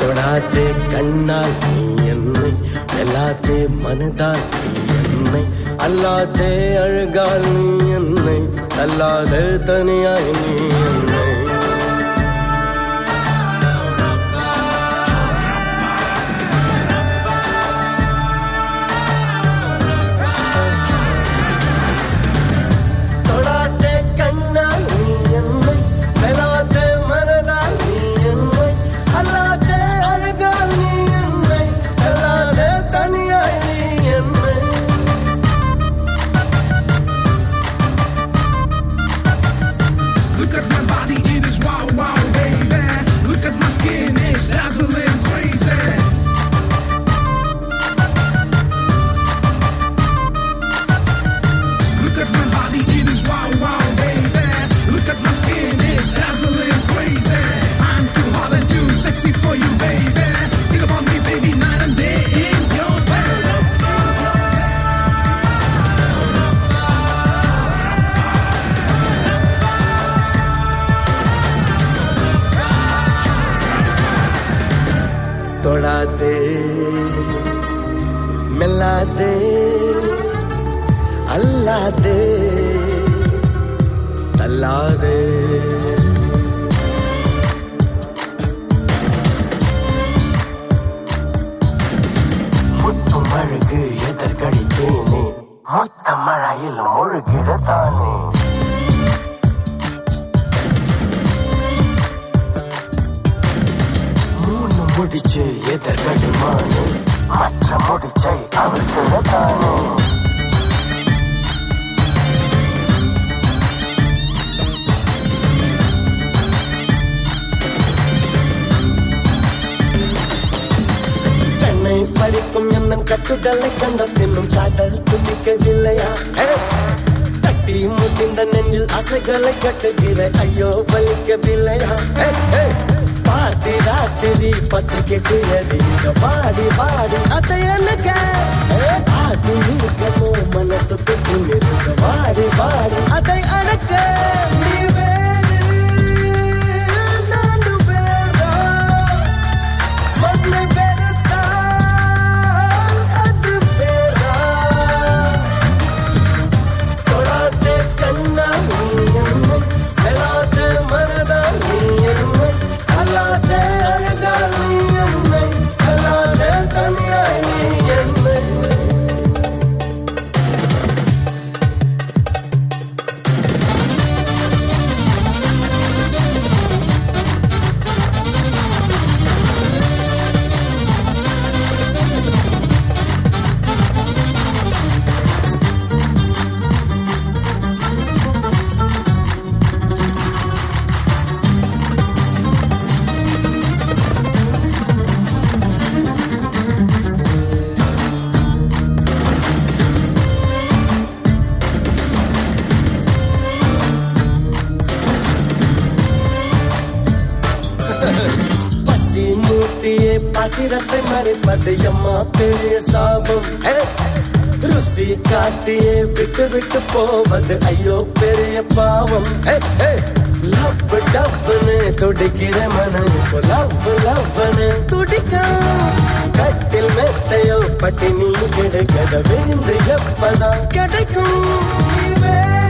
தொடாதே கண்ணால் நீ என்னை வெல்லாதே மனதால் நீ என்னை அல்லாதே அழகால் நீ என்னை அல்லாதே தனியாய் நீ என்னை தொடாதே கண்ணால் நீ என்னை வெல்லாதே மனதால் நீ என்னை அல்லாதே அழகால் நீ என்னை அல்லாதே தனியாய் நீ என்னை Look at my body, it is wow, wow, baby. Look at my skin, it's dazzling crazy. Look at my body, it is wow, wow, baby. Look at my skin, it's dazzling crazy. I'm too hot and too sexy for you, baby. Think about me, baby, night and day in your bed. தொடாதே மெல்லாதே அல்லாதே தள்ளாதே முத்தும் அழகு எதற்கடித்தேனே மொத்த மழையில் முழுகிடத்தானே மூணு முடிச்சு எதற்கடிமானே மற்ற முடிச்சை அவர்கிடத்தானே கண்ணை பறிக்கும் என்னும் கட்டுதலை கண்ட பின்னும் காதல் துடிக்கவில்லையா ஏய்! தட்டி முட்டிந்த நெஞ்சில் அசைகளை கட்டுகிற ஐயோ வலிக்கவில்லையா ஏய், ஏய்! பாதி ராத்திரி பத்து கெட்டியது பாடி பாடி அதை எனக்கு ஆதி நீக்கமோ மனசு துணிருக்க வாடி வாடி அதை அடக்க நீ வேறு நானும் வேறா மண்ணை வெறுத்தால் அது வேறா தொடாதே கண்ணா நீ என்னை வெல்லாதே மனதா நீ என்னை அல்லாதே அழகா நீ என்னை அல்லாதே தனியாய் நீ என்னை பசி மூட்டியே பாத்திரத்தை மறைப்பது எம்மா பெரிய சாபம் ஏ! ருசி காட்டியே விட்டு விட்டு போவது ஐயோ பெரிய பாவம் ஏ, ஏ! லவ் டப்னு துடிக்கிற மனம் இப்போ லவ் லவ்னு துடிக்கும் கட்டில் மெத்தையோ பட்டினி கிடைக்கத விருந்து எப்பதான் கிடைக்கும் நீ வேறு